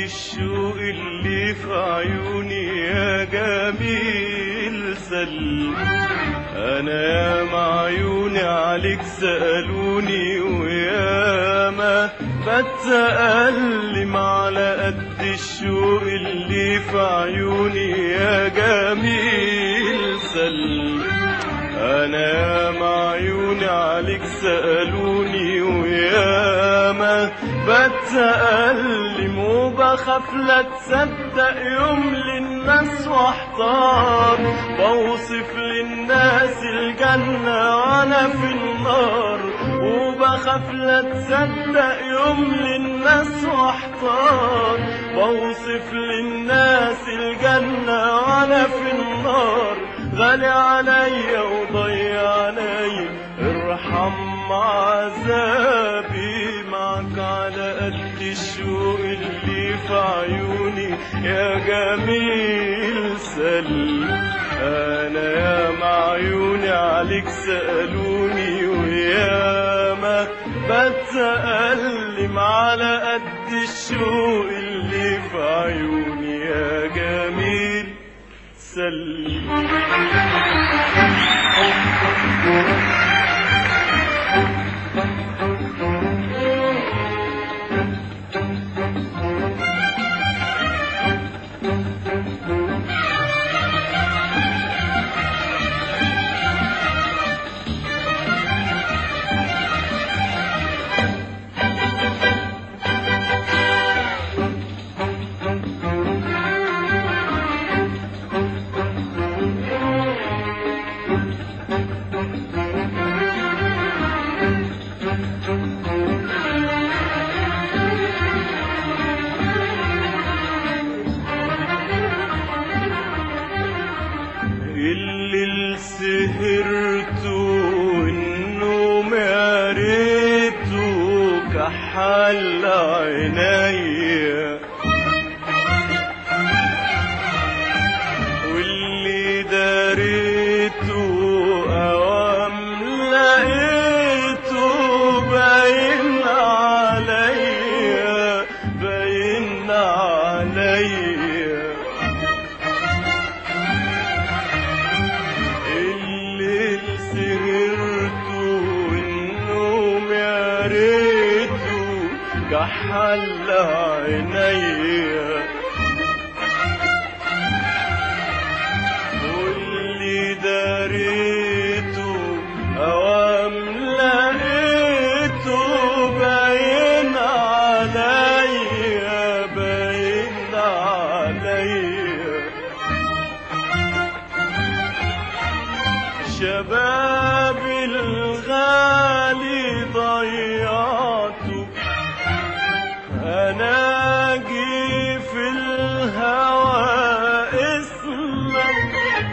الشوق اللي في عيوني يا جميل سل انا يا معيوني عليك سألوني وياما بتألم على قد الشوق اللي في عيوني يا جميل سل انا يا معيوني عليك سألوني وياما بتألم وبخاف لا تصدق يوم للناس واحتار بوصف للناس الجنة وانا في النار وبخاف لا تصدق يوم للناس واحتار بوصف للناس الجنة وانا في النار غالي عليا وضيع عليا ارحم عذابي معك على قد الشوق اللي في عيوني يا جميل سل انا يا معيوني عليك سألوني وياما بتألم على قد الشوق اللي في عيوني يا جميل سلم اللي سهرته والنوم يا ريته كحل عينيا واللي داريته اوام لقيته باين عليا باين عليا الليل سهرته والنوم يا ريته كحل عينيا واللي داريته اوام لقيته باين عليا باين عليا شباب الغالي ضيعته انا جي في الهوى اسمك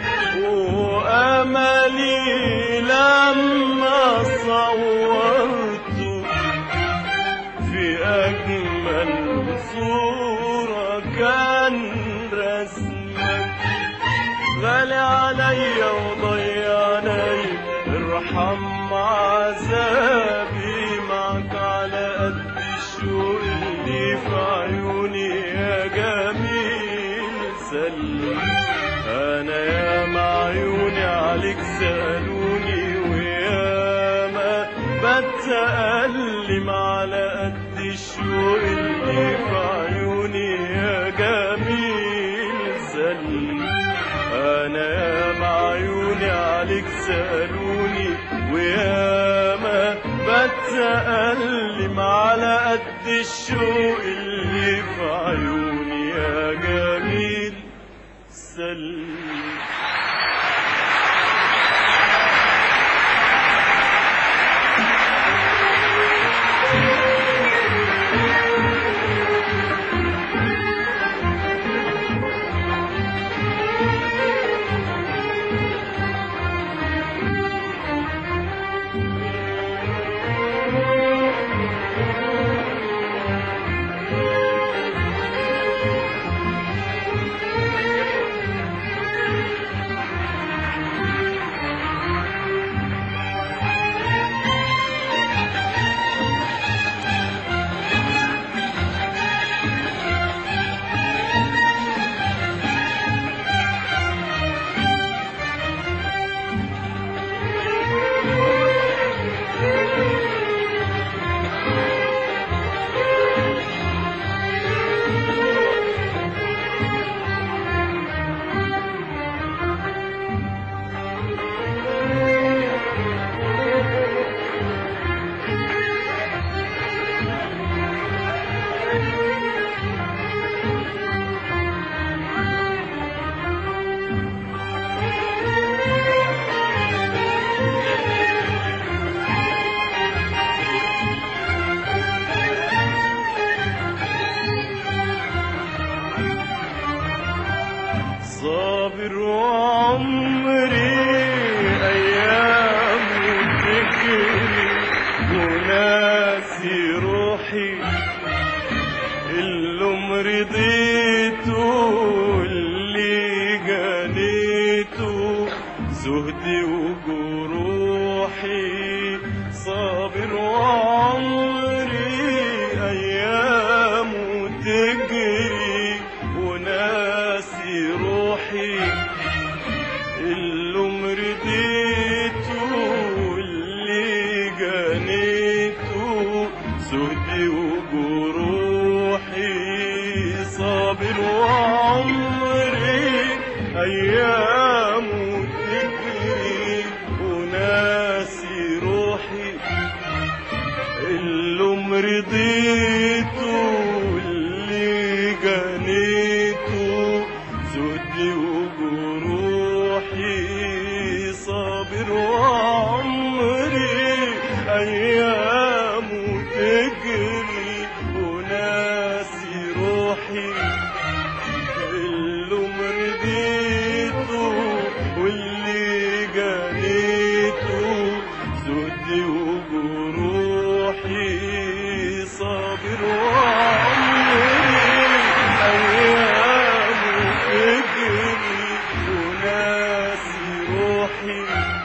واملي لما صورته في اجمل صوره كان رسمك غالي عليا وضيع عليا ارحم عذابي معك على قد الشوق اللي في عيوني يا جميل سلم انا يا معيوني عليك سألوني وياما بتألم على قد الشوق اللي في عيوني يا جميل سلم انا يا معيوني عليك سألوني وياما بتألم على قد الشوق اللي في عيوني يا جميل سلم وناسي روحي اللوم رضيته اللي جنيته زهدي وجروحي صابر وعمري أيامه تجري وناسي روحي اللوم رضيته اللي جنيته زهدي وجروحي صابر وعمري أيامه تجري وناسي روحي اللوم رضيته اللي جنيته زهدي وجروحي صابر وعمري أيامه تجري وناسي روحي اللوم رضيته واللي جنيته زهدي وجروحي صابر وعمري أيامه تجري وناسي روحي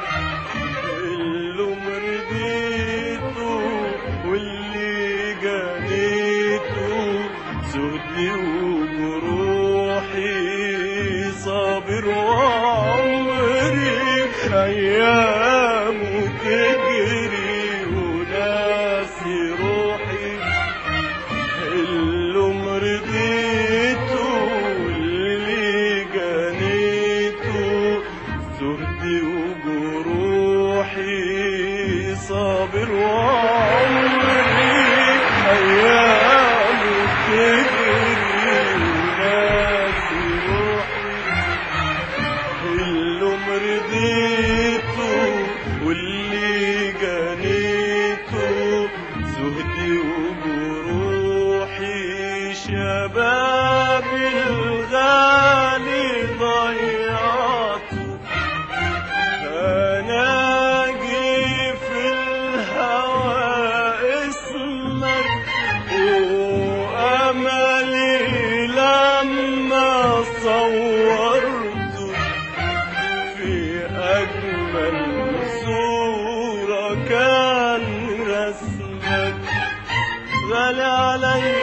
اللوم رضيته واللي جنيته زهدي وجروحي صابر وعمري أيامه تجري وناسي روحي اللوم رضيته واللي جنيته زهدي وجروحي صابر وعمري أيامه تجري وناسي روحي اللوم رضيته واللي جنيته زهدي وجروحي شبابي الغالي ضيعته أنا أجي في الهوى اسمك وأملي لما صورته في أجمل صورة كان رسمك غالي علي